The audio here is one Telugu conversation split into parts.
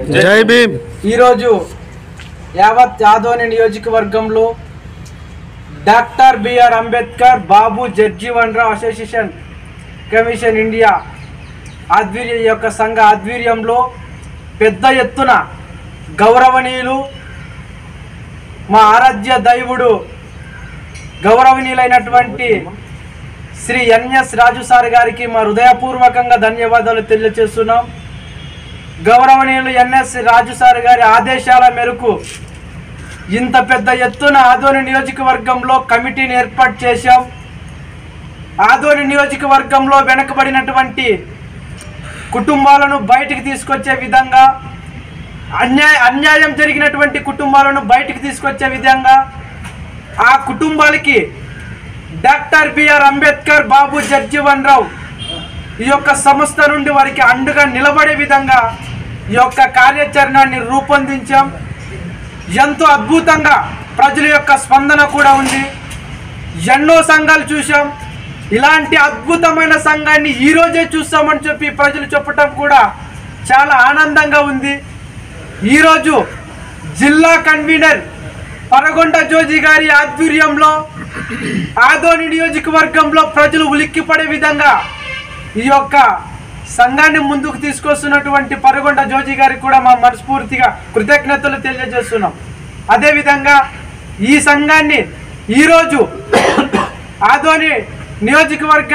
జై భీమ్ ఈరోజు యావత్ యాదోని నియోజకవర్గంలో doctor BR Ambedkar Babu Jagjivan Rao association commission India ఆధ్వర్య ఈ యొక్క సంఘ ఆధ్వర్యంలో పెద్ద ఎత్తున గౌరవనీయులు మా ఆరాధ్య దైవుడు గౌరవనీయులైనటువంటి శ్రీ ఎన్ఎస్ రాజు సార్ గారికి మా హృదయపూర్వకంగా ధన్యవాదాలు తెలియజేస్తున్నాం గౌరవనీయులు ఎన్ఎస్ రాజు సార్ గారి ఆదేశాల మేరకు ఇంత పెద్ద ఎత్తున ఆదోని నియోజకవర్గంలో కమిటీని ఏర్పాటు చేశాం ఆదోని నియోజకవర్గంలో వెనకబడినటువంటి కుటుంబాలను బయటికి తీసుకొచ్చే విధంగా అన్యాయ అన్యాయం జరిగినటువంటి కుటుంబాలను బయటికి తీసుకొచ్చే విధంగా ఆ కుటుంబాలకి డాక్టర్ బిఆర్ అంబేద్కర్ బాబు జగ్జీవన్ రావు ఈ యొక్క సంస్థ నుండి వారికి అండగా నిలబడే విధంగా ఈ యొక్క కార్యాచరణని రూపొందించాం ఎంతో అద్భుతంగా ప్రజల యొక్క స్పందన కూడా ఉంది ఎన్నో సంఘాలు చూసాం ఇలాంటి అద్భుతమైన సంఘాన్ని ఈ రోజే చూస్తామని చెప్పి ప్రజలు చెప్పటం కూడా చాలా ఆనందంగా ఉంది ఈరోజు జిల్లా కన్వీనర్ పరగొండ జోజి గారి ఆధ్వర్యంలో ఆదోని నియోజకవర్గంలో ప్రజలు ఉలిక్కిపడే విధంగా ఈ యొక్క సంఘాన్ని ముందుకు తీసుకొస్తున్నటువంటి పరగొండ జోజి గారికి కూడా మా మనస్ఫూర్తిగా కృతజ్ఞతలు తెలియజేస్తున్నాం అదేవిధంగా ఈ సంఘాన్ని ఈరోజు ఆదోని నియోజకవర్గ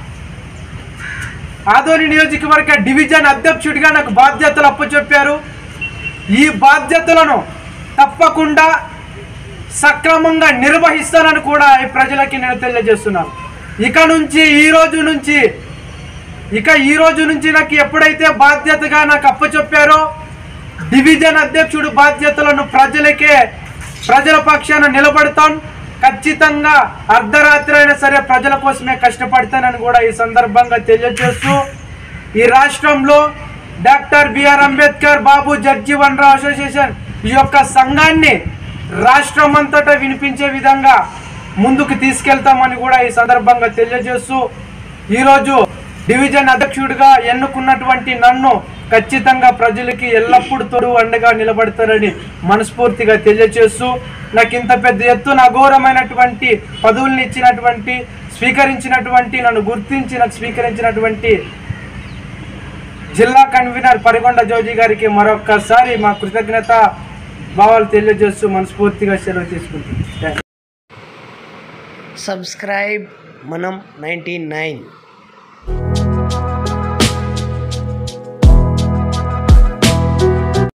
ఆదోని నియోజకవర్గ డివిజన్ అధ్యక్షుడిగా నాకు బాధ్యతలు అప్పచెప్పారు ఈ బాధ్యతలను తప్పకుండా సక్రమంగా నిర్వహిస్తానని కూడా ఈ ప్రజలకి నేను తెలియజేస్తున్నాను ఇక నుంచి ఈ రోజు నుంచి ఇక ఈ రోజు నుంచి నాకు ఎప్పుడైతే బాధ్యతగా నాకు అప్పచెప్పారో డివిజన్ అధ్యక్షుడు బాధ్యతలను ప్రజలకే ప్రజల పక్షాన నిలబడతాను ఖచ్చితంగా అర్ధరాత్రి అయినా సరే ప్రజల కోసమే కష్టపడతానని కూడా ఈ సందర్భంగా తెలియజేస్తూ ఈ రాష్ట్రంలో doctor BR Ambedkar Babu Jagjivan Rao association ఈ యొక్క సంఘాన్ని రాష్ట్రం అంతటా వినిపించే విధంగా ముందుకు తీసుకెళ్తామని కూడా ఈ సందర్భంగా తెలియజేస్తూ ఈరోజు డివిజన్ అధ్యక్షుడిగా ఎన్నుకున్నటువంటి నన్ను ఖచ్చితంగా ప్రజలకి ఎల్లప్పుడూ తోడు అండగా నిలబడతారని మనస్ఫూర్తిగా తెలియజేస్తూ నాకు ఇంత పెద్ద ఎత్తున అఘోరమైనటువంటి పదవుల్ని ఇచ్చినటువంటి స్వీకరించినటువంటి నన్ను గుర్తించి నాకు స్వీకరించినటువంటి జిల్లా కన్వీనర్ పరిగొండ జోజి గారికి మరొక్కసారి మా కృతజ్ఞత భావాలు తెలియజేస్తూ మనస్ఫూర్తిగా సెలవు తీసుకుంటున్నాను సబ్స్క్రైబ్ మనం నైంటీ నైన్